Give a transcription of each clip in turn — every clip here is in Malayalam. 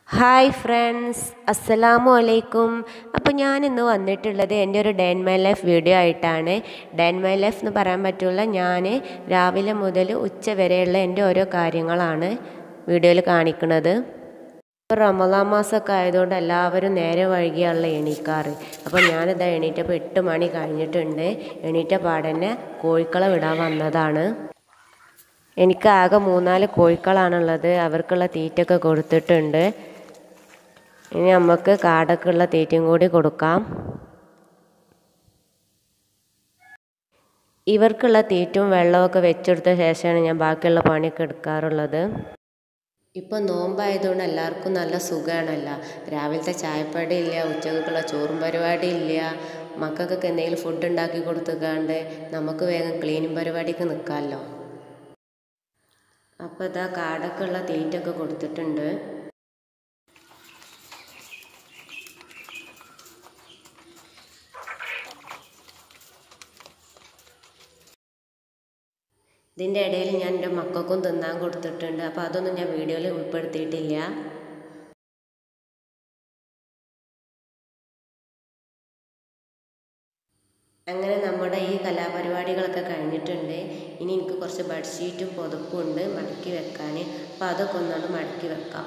ഹായ് ഫ്രണ്ട്സ് അസ്സലാമു അലൈക്കും അപ്പോൾ ഞാൻ ഇന്ന് വന്നിട്ടുള്ളത് എൻ്റെ ഒരു ഡേ മൈ ലൈഫ് വീഡിയോ ആയിട്ടാണ് ഡേ മൈ ലൈഫ് എന്ന് പറയാൻ പറ്റില്ല ഞാൻ രാവിലെ മുതൽ ഉച്ച വരെയുള്ള എൻ്റെ ഓരോ കാര്യങ്ങളാണ് വീഡിയോയിൽ കാണിക്കുന്നത് ഇപ്പോൾ റമദാൻ മാസമൊക്കെ ആയതുകൊണ്ട് എല്ലാവരും നേരെ വൈകിയാണല്ലോ എണീക്കാറ് അപ്പോൾ ഞാനിതാ എണീറ്റപ്പോൾ എട്ട് മണി കഴിഞ്ഞിട്ടുണ്ട് എണീറ്റ പാടന്നെ കോഴിക്കളെ വിടാൻ വന്നതാണ് എനിക്ക് ആകെ മൂന്നാല് കോഴിക്കളാണുള്ളത് അവർക്കുള്ള തീറ്റൊക്കെ കൊടുത്തിട്ടുണ്ട് ഇനി നമുക്ക് കാടൊക്കെയുള്ള തീറ്റയും കൂടി കൊടുക്കാം ഇവർക്കുള്ള തീറ്റും വെള്ളമൊക്കെ വെച്ചെടുത്ത ശേഷമാണ് ഞാൻ ബാക്കിയുള്ള പണിയൊക്കെ എടുക്കാറുള്ളത് ഇപ്പോൾ നോമ്പായതുകൊണ്ട് എല്ലാവർക്കും നല്ല സുഖമാണല്ലോ രാവിലത്തെ ചായപ്പടി ഇല്ല ഉച്ചക്കുള്ള ചോറും പരിപാടി ഇല്ല മക്കൾക്കൊക്കെ എന്തെങ്കിലും ഫുഡ് ഉണ്ടാക്കി കൊടുത്തുകാണ്ട് നമുക്ക് വേഗം ക്ലീനിങ് പരിപാടിക്ക് നിൽക്കാമല്ലോ അപ്പോൾ ഇതാ കാടൊക്കെ ഉള്ള തീറ്റൊക്കെ കൊടുത്തിട്ടുണ്ട് ഇതിൻ്റെ ഇടയിൽ ഞാൻ എൻ്റെ മക്കൾക്കും തിന്നാൻ കൊടുത്തിട്ടുണ്ട് അപ്പോൾ അതൊന്നും ഞാൻ വീഡിയോയിൽ ഉൾപ്പെടുത്തിയിട്ടില്ല അങ്ങനെ നമ്മുടെ ഈ കലാപരിപാടികളൊക്കെ കഴിഞ്ഞിട്ടുണ്ട് ഇനി എനിക്ക് കുറച്ച് ബെഡ്ഷീറ്റും പുതപ്പും ഉണ്ട് മടക്കി വെക്കാൻ അപ്പോൾ അതൊക്കെ ഒന്നുകൊണ്ട് മടക്കി വെക്കാം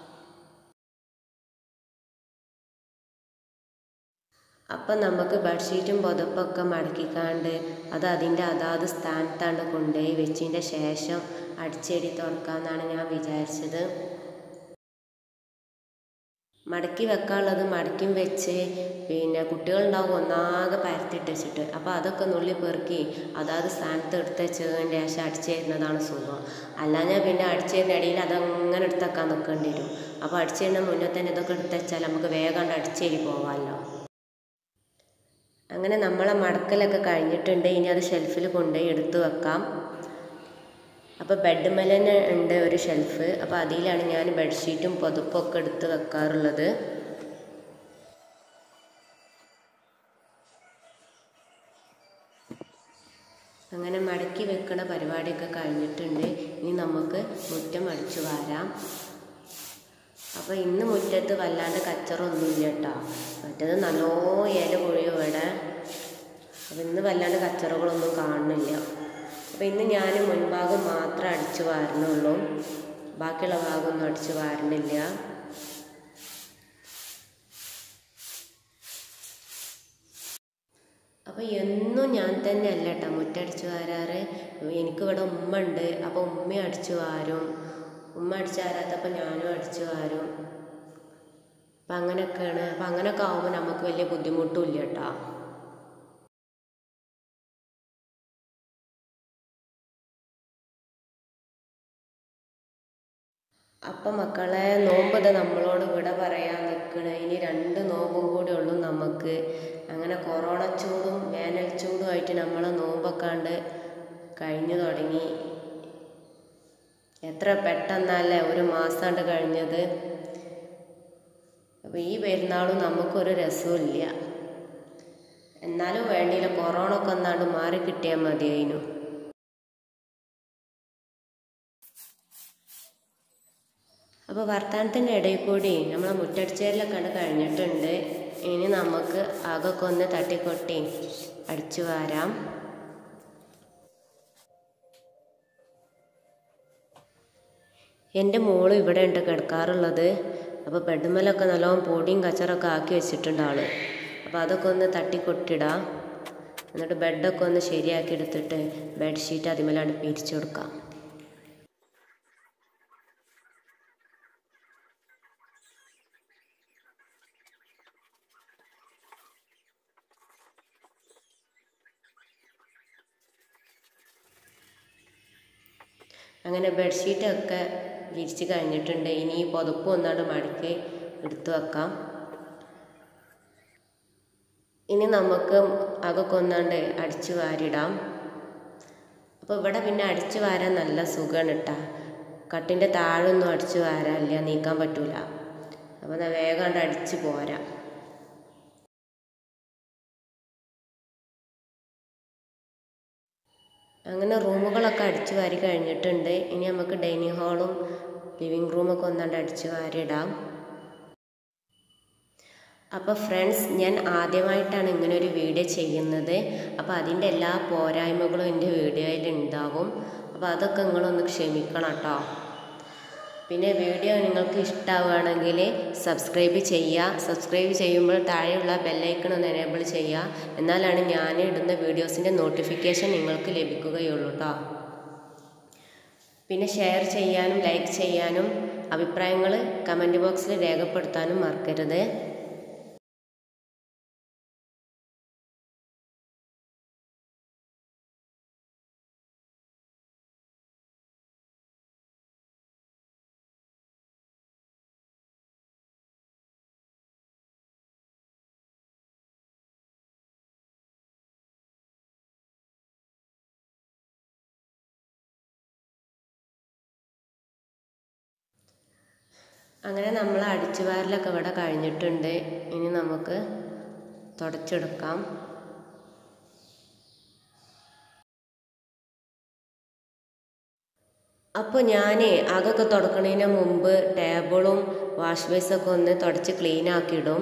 അപ്പം നമുക്ക് ബെഡ്ഷീറ്റും പുതപ്പൊക്കെ മടക്കിക്കാണ്ട് അത് അതിൻ്റെ അതാത് സ്ഥാനത്താണ് കൊണ്ടുപോയി വെച്ചതിൻ്റെ ശേഷം അടിച്ചെടി തുറക്കാമെന്നാണ് ഞാൻ വിചാരിച്ചത് മടക്കി വെക്കാനുള്ളത് മടക്കിയും വെച്ച് പിന്നെ കുട്ടികളുണ്ടാവും ഒന്നാകെ പരത്തിട്ട് വെച്ചിട്ട് അപ്പോൾ അതൊക്കെ നുള്ളി പെറുക്കി അതാത് സ്ഥാനത്ത് എടുത്ത് വെച്ചതിൻ്റെ ശേഷം അടിച്ചു തരുന്നതാണ് സുഖം അല്ലാഞ്ഞാൽ പിന്നെ അടിച്ചു തരുന്ന ഇടയിൽ അതങ്ങനെ എടുത്തേക്കാൻ നിൽക്കേണ്ടി വരും അപ്പോൾ അടിച്ചു തരുന്ന മുന്നേ തന്നെ ഇതൊക്കെ എടുത്ത് വെച്ചാൽ നമുക്ക് വേഗം അടിച്ചേരി പോകാമല്ലോ അങ്ങനെ നമ്മളെ മടക്കലൊക്കെ കഴിഞ്ഞിട്ടുണ്ട് ഇനി അത് ഷെൽഫിൽ കൊണ്ടുപോയി എടുത്തു വെക്കാം അപ്പോൾ ബെഡ് തന്നെ ഉണ്ട് ഒരു ഷെൽഫ് അപ്പോൾ അതിലാണ് ഞാൻ ബെഡ്ഷീറ്റും പുതപ്പൊക്കെ എടുത്ത് വെക്കാറുള്ളത് അങ്ങനെ മടക്കി വെക്കണ പരിപാടിയൊക്കെ കഴിഞ്ഞിട്ടുണ്ട് ഇനി നമുക്ക് മുറ്റം അടിച്ചു വാരാം അപ്പോൾ ഇന്ന് മുറ്റത്ത് വല്ലാണ്ട് കച്ചറൊന്നുമില്ല കേട്ടോ മറ്റേത് നല്ലോ ഇല പൊഴിയും ഇവിടെ അപ്പോൾ ഇന്ന് വല്ലാണ്ട് കച്ചറകളൊന്നും കാണുന്നില്ല അപ്പോൾ ഇന്ന് ഞാൻ മുൻഭാഗം മാത്രം അടിച്ചു വാരണുള്ളൂ ബാക്കിയുള്ള ഭാഗമൊന്നും അടിച്ചു വാരണില്ല അപ്പോൾ എന്നും ഞാൻ തന്നെ അല്ല കേട്ടോ മുറ്റടിച്ചു വാരാറ് എനിക്കിവിടെ ഉമ്മ ഉണ്ട് അപ്പോൾ ഉമ്മ അടിച്ചു വാരും ഉമ്മ അടിച്ചു വാരാത്തപ്പോൾ ഞാനും അടിച്ചു വാരും അപ്പം അങ്ങനെയൊക്കെയാണ് അപ്പം അങ്ങനെയൊക്കെ ആകുമ്പോൾ നമുക്ക് വലിയ ബുദ്ധിമുട്ടും ഇല്ല കേട്ടോ അപ്പം മക്കളെ നോമ്പത് നമ്മളോട് വിട പറയാൻ നിൽക്കണ ഇനി രണ്ട് നോമ്പും കൂടി ഉള്ളൂ നമുക്ക് അങ്ങനെ കൊറോണ ചൂടും വേനൽ ചൂടും ആയിട്ട് നമ്മൾ നോമ്പൊക്കാണ്ട് കഴിഞ്ഞു തുടങ്ങി എത്ര പെട്ടെന്നല്ലേ ഒരു മാസമാണ്ട് കഴിഞ്ഞത് അപ്പോൾ ഈ പെരുന്നാളും നമുക്കൊരു രസമില്ല എന്നാലും വേണ്ടിയില്ല കൊറോണ ഒക്കെ ഒന്നാണ്ട് മാറി കിട്ടിയാൽ മതിയായിരുന്നു അപ്പോൾ വർത്തമാനത്തിൻ്റെ ഇടയിൽ കൂടി നമ്മളെ മുറ്റടിച്ചേരിലൊക്കെ കണ്ട് കഴിഞ്ഞിട്ടുണ്ട് ഇനി നമുക്ക് അകൊക്കെ ഒന്ന് തട്ടിക്കൊട്ടി അടിച്ചു വാരാം എൻ്റെ മോള് ഇവിടെ ഉണ്ട് കിടക്കാറുള്ളത് അപ്പോൾ ബെഡ്മേലൊക്കെ നല്ലോണം പൊടിയും കച്ചറൊക്കെ ആക്കി വെച്ചിട്ടുണ്ട് ആള് അപ്പോൾ അതൊക്കെ ഒന്ന് തട്ടിക്കൊട്ടിടാം എന്നിട്ട് ബെഡൊക്കെ ഒന്ന് ശരിയാക്കി എടുത്തിട്ട് ബെഡ്ഷീറ്റ് അതിമേലാണ് പിരിച്ചു കൊടുക്കാം അങ്ങനെ ബെഡ്ഷീറ്റൊക്കെ വിരിച്ച് കഴിഞ്ഞിട്ടുണ്ട് ഇനി ഈ പുതപ്പ് ഒന്നാണ്ട് മടക്കി എടുത്തു വെക്കാം ഇനി നമുക്ക് അകൊക്കെ ഒന്നാണ്ട് അടിച്ചു വാരിടാം അപ്പോൾ ഇവിടെ പിന്നെ അടിച്ചു വാരാൻ നല്ല സുഖമാണ് കേട്ടോ കട്ടിൻ്റെ താഴൊന്നും അടിച്ചു വാരാനില്ല നീക്കാൻ പറ്റൂല അപ്പോൾ വേഗം അടിച്ച് പോരാം അങ്ങനെ റൂമുകളൊക്കെ അടിച്ചു വാരി കഴിഞ്ഞിട്ടുണ്ട് ഇനി നമുക്ക് ഡൈനിങ് ഹാളും ലിവിങ് റൂമൊക്കെ ഒന്നാണ്ട് അടിച്ചു വാരിയിടാം അപ്പോൾ ഫ്രണ്ട്സ് ഞാൻ ആദ്യമായിട്ടാണ് ഇങ്ങനെ ഒരു വീഡിയോ ചെയ്യുന്നത് അപ്പോൾ അതിൻ്റെ എല്ലാ പോരായ്മകളും എൻ്റെ വീഡിയോയിൽ ഉണ്ടാവും അപ്പോൾ അതൊക്കെ നിങ്ങളൊന്ന് ക്ഷമിക്കണം കേട്ടോ പിന്നെ വീഡിയോ നിങ്ങൾക്ക് ഇഷ്ടമാവുകയാണെങ്കിൽ സബ്സ്ക്രൈബ് ചെയ്യുക സബ്സ്ക്രൈബ് ചെയ്യുമ്പോൾ താഴെയുള്ള ബെല്ലൈക്കൺ ഒന്ന് എനേബിൾ ചെയ്യുക എന്നാലാണ് ഞാൻ ഇടുന്ന വീഡിയോസിൻ്റെ നോട്ടിഫിക്കേഷൻ നിങ്ങൾക്ക് ലഭിക്കുകയുള്ളൂ കേട്ടോ പിന്നെ ഷെയർ ചെയ്യാനും ലൈക്ക് ചെയ്യാനും അഭിപ്രായങ്ങൾ കമൻറ്റ് ബോക്സിൽ രേഖപ്പെടുത്താനും മറക്കരുത് അങ്ങനെ നമ്മൾ അടിച്ചുവാരലൊക്കെ ഇവിടെ കഴിഞ്ഞിട്ടുണ്ട് ഇനി നമുക്ക് തുടച്ചെടുക്കാം അപ്പോൾ ഞാൻ അകൊക്കെ തുടക്കണതിന് മുമ്പ് ടേബിളും വാഷ് ബേസൊക്കെ ഒന്ന് തുടച്ച് ക്ലീൻ ആക്കിയിടും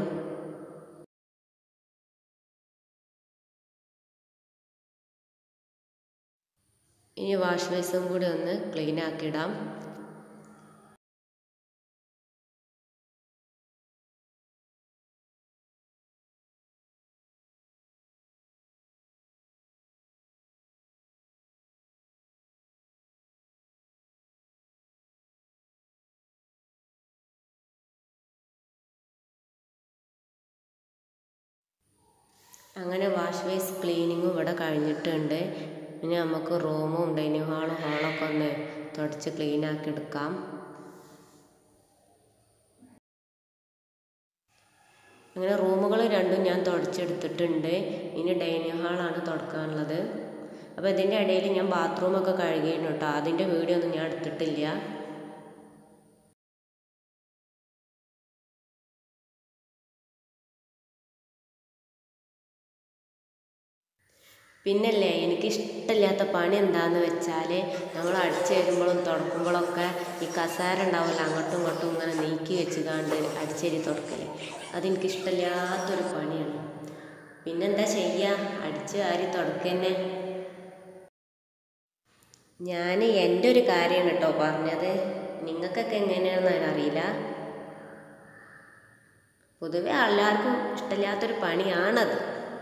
ഇനി വാഷ് ബേസും കൂടി ഒന്ന് ക്ലീൻ ആക്കിയിടാം അങ്ങനെ വാഷ് ബേസ് ക്ലീനിങ്ങും ഇവിടെ കഴിഞ്ഞിട്ടുണ്ട് ഇനി നമുക്ക് റൂമും ഡൈനിങ് ഹാളും ഹാളൊക്കെ ഒന്ന് തുടച്ച് ക്ലീൻ ആക്കി എടുക്കാം അങ്ങനെ റൂമുകൾ രണ്ടും ഞാൻ തുടച്ചെടുത്തിട്ടുണ്ട് ഇനി ഡൈനിങ് ഹാളാണ് തുടക്കാനുള്ളത് അപ്പോൾ ഇതിൻ്റെ ഇടയിൽ ഞാൻ ബാത്റൂമൊക്കെ കഴുകിയിരുന്നു കേട്ടോ അതിൻ്റെ വീഡിയോ ഒന്നും ഞാൻ എടുത്തിട്ടില്ല പിന്നല്ലേ എനിക്ക് ഇഷ്ടമില്ലാത്ത പണി എന്താന്ന് വെച്ചാൽ നമ്മൾ അടിച്ചു വരുമ്പോഴും തുടക്കുമ്പോഴൊക്കെ ഈ കസാര ഉണ്ടാവില്ല അങ്ങോട്ടും ഇങ്ങോട്ടും ഇങ്ങനെ നീക്കി വെച്ച് കാണ്ട് അടിച്ചേരി തുടക്കൽ അതെനിക്ക് ഇഷ്ടമില്ലാത്തൊരു പണിയാണ് പിന്നെന്താ ചെയ്യുക അടിച്ച് വാരി തുടക്കന്നെ ഞാൻ എൻ്റെ ഒരു കാര്യമാണ് കേട്ടോ പറഞ്ഞത് നിങ്ങൾക്കൊക്കെ എങ്ങനെയാണെന്ന് അറിയില്ല പൊതുവെ എല്ലാവർക്കും ഇഷ്ടമില്ലാത്തൊരു പണിയാണത്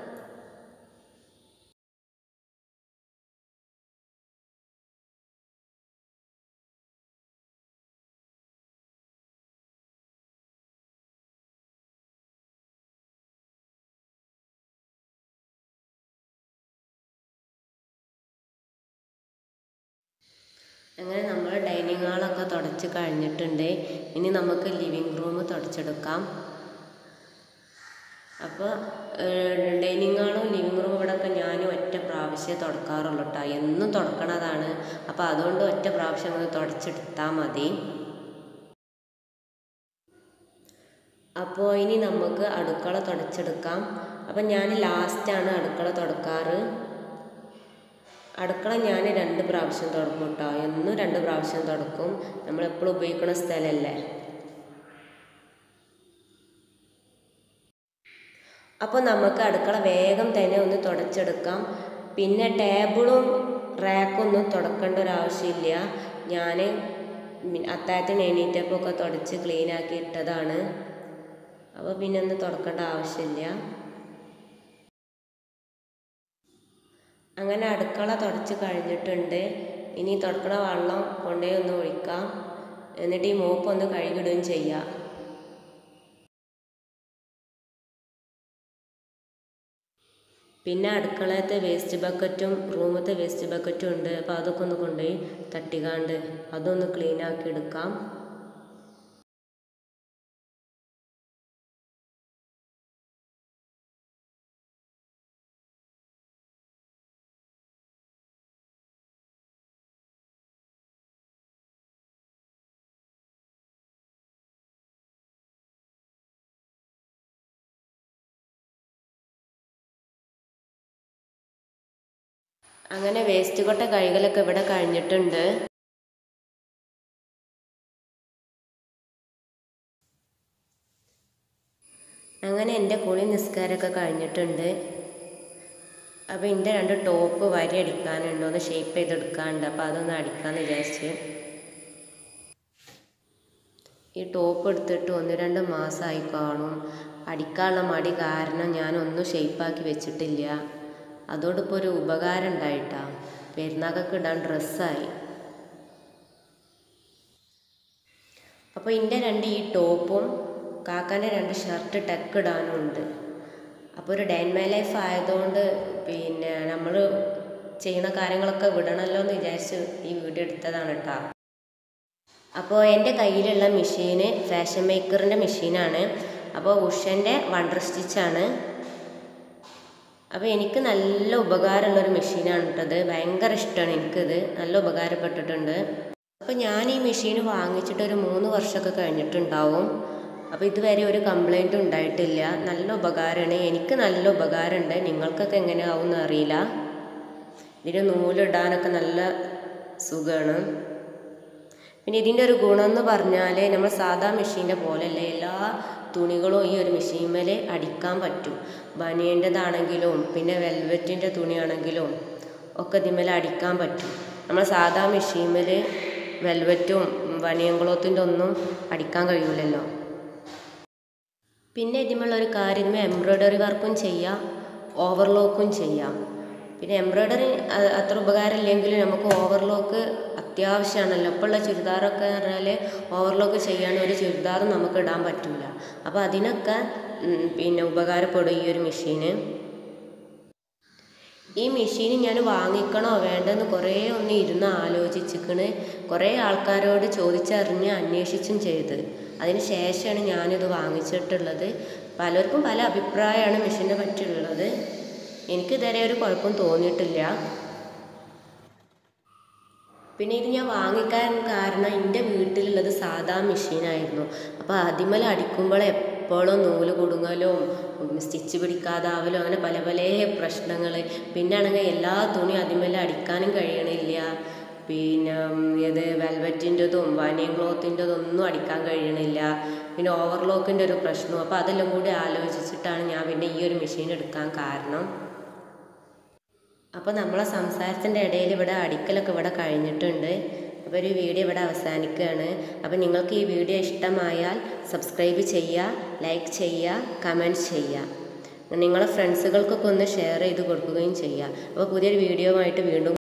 അങ്ങനെ നമ്മൾ ഡൈനിങ് ഹാളൊക്കെ തുടച്ച് കഴിഞ്ഞിട്ടുണ്ട് ഇനി നമുക്ക് ലിവിങ് റൂം തുടച്ചെടുക്കാം അപ്പോൾ ഡൈനിങ് ഹാളും ലിവിങ് റൂമും ഇവിടെയൊക്കെ ഞാൻ ഒറ്റ പ്രാവശ്യമേ തുടക്കാറുള്ളൂ കേട്ടോ എന്നും തുടക്കണതാണ് അപ്പോൾ അതുകൊണ്ട് ഒറ്റ പ്രാവശ്യം അങ്ങനെ തുടച്ചെടുത്താൽ മതി അപ്പോൾ ഇനി നമുക്ക് അടുക്കള തുടച്ചെടുക്കാം അപ്പം ഞാൻ ലാസ്റ്റാണ് അടുക്കള തുടക്കാറ് അടുക്കള ഞാൻ രണ്ട് പ്രാവശ്യം തുടക്കും കേട്ടോ എന്നും രണ്ട് പ്രാവശ്യം തുടക്കും നമ്മളെപ്പോഴും ഉപയോഗിക്കുന്ന സ്ഥലമല്ലേ അപ്പോൾ നമുക്ക് അടുക്കള വേഗം തന്നെ ഒന്ന് തുടച്ചെടുക്കാം പിന്നെ ടേബിളും റാക്കൊന്നും തുടക്കേണ്ട ഒരു ആവശ്യമില്ല ഞാൻ അത്താഴത്തിന് എണീറ്റപ്പോൾ ഒക്കെ തുടച്ച് ക്ലീൻ ആക്കി ഇട്ടതാണ് അപ്പോൾ പിന്നെ ഒന്ന് തുടക്കേണ്ട ആവശ്യമില്ല അങ്ങനെ അടുക്കള തുടച്ച് കഴിഞ്ഞിട്ടുണ്ട് ഇനി തുടക്കണ വെള്ളം കൊണ്ടുപോയി ഒന്ന് ഒഴിക്കാം എന്നിട്ട് ഈ മോപ്പ് ഒന്ന് കഴുകിടുകയും ചെയ്യാം പിന്നെ അടുക്കളയത്തെ വേസ്റ്റ് ബക്കറ്റും റൂമത്തെ വേസ്റ്റ് ബക്കറ്റും ഉണ്ട് അപ്പോൾ അതൊക്കെ ഒന്ന് കൊണ്ടുപോയി തട്ടിക്കാണ്ട് അതൊന്ന് ക്ലീൻ ആക്കി എടുക്കാം അങ്ങനെ വേസ്റ്റ് കൊട്ട കഴുകലൊക്കെ ഇവിടെ കഴിഞ്ഞിട്ടുണ്ട് അങ്ങനെ എൻ്റെ കുളി നിസ്കാരമൊക്കെ കഴിഞ്ഞിട്ടുണ്ട് അപ്പോൾ എൻ്റെ രണ്ട് ടോപ്പ് വരി അടിക്കാനുണ്ട് ഒന്ന് ഷേപ്പ് ചെയ്തെടുക്കാനുണ്ട് അപ്പോൾ അതൊന്ന് അടിക്കാമെന്ന് വിചാരിച്ച് ഈ ടോപ്പ് എടുത്തിട്ട് ഒന്ന് രണ്ട് മാസമായി കാണും അടിക്കാനുള്ള മടി കാരണം ഞാനൊന്നും ഷേപ്പാക്കി വെച്ചിട്ടില്ല അതോടിപ്പോൾ ഒരു ഉപകാരം ഉണ്ടായിട്ടാ പെരുന്നാക്കൊക്കെ ഇടാൻ ഡ്രസ്സായി അപ്പോൾ എൻ്റെ രണ്ട് ഈ ടോപ്പും കാക്കാൻ്റെ രണ്ട് ഷർട്ട് ടെക്ക് ഇടാനും ഉണ്ട് അപ്പോൾ ഒരു ഡേ മൈ ലൈഫ് ആയതുകൊണ്ട് പിന്നെ നമ്മൾ ചെയ്യുന്ന കാര്യങ്ങളൊക്കെ വിടണമല്ലോ എന്ന് വിചാരിച്ച് ഈ വീഡിയോ എടുത്തതാണ് കേട്ടോ അപ്പോൾ എൻ്റെ കയ്യിലുള്ള മെഷീന് ഫാഷൻ മേക്കറിൻ്റെ മെഷീനാണ് അപ്പോൾ ഉഷൻ്റെ വണ്ടർ സ്റ്റിച്ചാണ് അപ്പോൾ എനിക്ക് നല്ല ഉപകാരമുള്ളൊരു മെഷീനാണ് കേട്ടത് ഭയങ്കര ഇഷ്ടമാണ് എനിക്കിത് നല്ല ഉപകാരപ്പെട്ടിട്ടുണ്ട് അപ്പോൾ ഞാൻ ഈ മെഷീൻ വാങ്ങിച്ചിട്ട് ഒരു മൂന്ന് വർഷമൊക്കെ കഴിഞ്ഞിട്ടുണ്ടാവും അപ്പോൾ ഇതുവരെ ഒരു കംപ്ലൈൻറ്റും ഉണ്ടായിട്ടില്ല നല്ല ഉപകാരമാണ് എനിക്ക് നല്ല ഉപകാരമുണ്ട് നിങ്ങൾക്കൊക്കെ എങ്ങനെയാവും എന്ന് അറിയില്ല ഇതിന് നൂലിടാനൊക്കെ നല്ല സുഖമാണ് പിന്നെ ഇതിൻ്റെ ഒരു ഗുണം എന്ന് പറഞ്ഞാൽ നമ്മൾ സാധാ മെഷീൻ്റെ പോലെയല്ല എല്ലാ തുണികളും ഈ ഒരു മെഷീൻമേൽ അടിക്കാൻ പറ്റും ബനിയൻ്റെതാണെങ്കിലും പിന്നെ വെൽവെറ്റിൻ്റെ തുണിയാണെങ്കിലും ഒക്കെ ഇതിന്മേൽ അടിക്കാൻ പറ്റും നമ്മൾ സാധാ മെഷീൻമേൽ വെൽവെറ്റും ബനിയൻ ക്ലോത്തിൻ്റെ ഒന്നും അടിക്കാൻ കഴിയില്ലല്ലോ പിന്നെ ഇതിന്മേലുള്ള ഒരു കാര്യം ഇതിന്മേൽ എംബ്രോയ്ഡറി വർക്കും ചെയ്യാം ഓവർലോക്കും ചെയ്യാം പിന്നെ എംബ്രോയ്ഡറി അത്ര ഉപകാരമില്ലെങ്കിലും നമുക്ക് ഓവർലോക്ക് അത്യാവശ്യമാണല്ലോ ഇപ്പോൾ ഉള്ള ചുരിദാറൊക്കെ എന്ന് പറഞ്ഞാൽ ഓവർലോക്ക് ചെയ്യാൻ ഒരു ചുരിദാറും നമുക്ക് ഇടാൻ പറ്റില്ല അപ്പോൾ അതിനൊക്കെ പിന്നെ ഉപകാരപ്പെടും ഈ ഒരു മെഷീന് ഈ മെഷീൻ ഞാൻ വാങ്ങിക്കണോ വേണ്ടെന്ന് കുറേ ഒന്ന് ഇരുന്ന് ആലോചിച്ചിക്കണ് കുറേ ആൾക്കാരോട് ചോദിച്ചറിഞ്ഞ് അന്വേഷിച്ചും ചെയ്ത് അതിന് ശേഷമാണ് ഞാനിത് വാങ്ങിച്ചിട്ടുള്ളത് പലർക്കും പല അഭിപ്രായമാണ് മെഷീനെ പറ്റിയുള്ളത് എനിക്കിതുവരെ ഒരു കുഴപ്പം തോന്നിയിട്ടില്ല പിന്നെ ഇത് ഞാൻ വാങ്ങിക്കാൻ കാരണം എൻ്റെ വീട്ടിലുള്ളത് സാധാ മെഷീനായിരുന്നു അപ്പോൾ അതിമേൽ അടിക്കുമ്പോൾ എപ്പോഴും നൂല് കുടുങ്ങലും സ്റ്റിച്ച് പിടിക്കാതാവലും അങ്ങനെ പല പല പ്രശ്നങ്ങൾ പിന്നെ ആണെങ്കിൽ എല്ലാ തുണിയും അതിമേൽ അടിക്കാനും കഴിയണില്ല പിന്നെ ഇത് വെൽവെറ്റിൻ്റെതും വനിയൻ ക്ലോത്തിൻ്റെതും ഒന്നും അടിക്കാൻ കഴിയണില്ല പിന്നെ ഓവർലോക്കിൻ്റെ ഒരു പ്രശ്നവും അപ്പോൾ അതെല്ലാം കൂടി ആലോചിച്ചിട്ടാണ് ഞാൻ പിന്നെ ഈ ഒരു മെഷീൻ എടുക്കാൻ കാരണം അപ്പോൾ നമ്മളെ സംസാരത്തിൻ്റെ ഇടയിൽ ഇവിടെ അടിക്കലൊക്കെ ഇവിടെ കഴിഞ്ഞിട്ടുണ്ട് അപ്പോൾ ഒരു വീഡിയോ ഇവിടെ അവസാനിക്കുകയാണ് അപ്പോൾ നിങ്ങൾക്ക് ഈ വീഡിയോ ഇഷ്ടമായാൽ സബ്സ്ക്രൈബ് ചെയ്യുക ലൈക്ക് ചെയ്യുക കമൻറ്റ് ചെയ്യുക നിങ്ങളെ ഫ്രണ്ട്സുകൾക്കൊക്കെ ഒന്ന് ഷെയർ ചെയ്ത് കൊടുക്കുകയും ചെയ്യുക അപ്പോൾ പുതിയൊരു വീഡിയോ ആയിട്ട് വീണ്ടും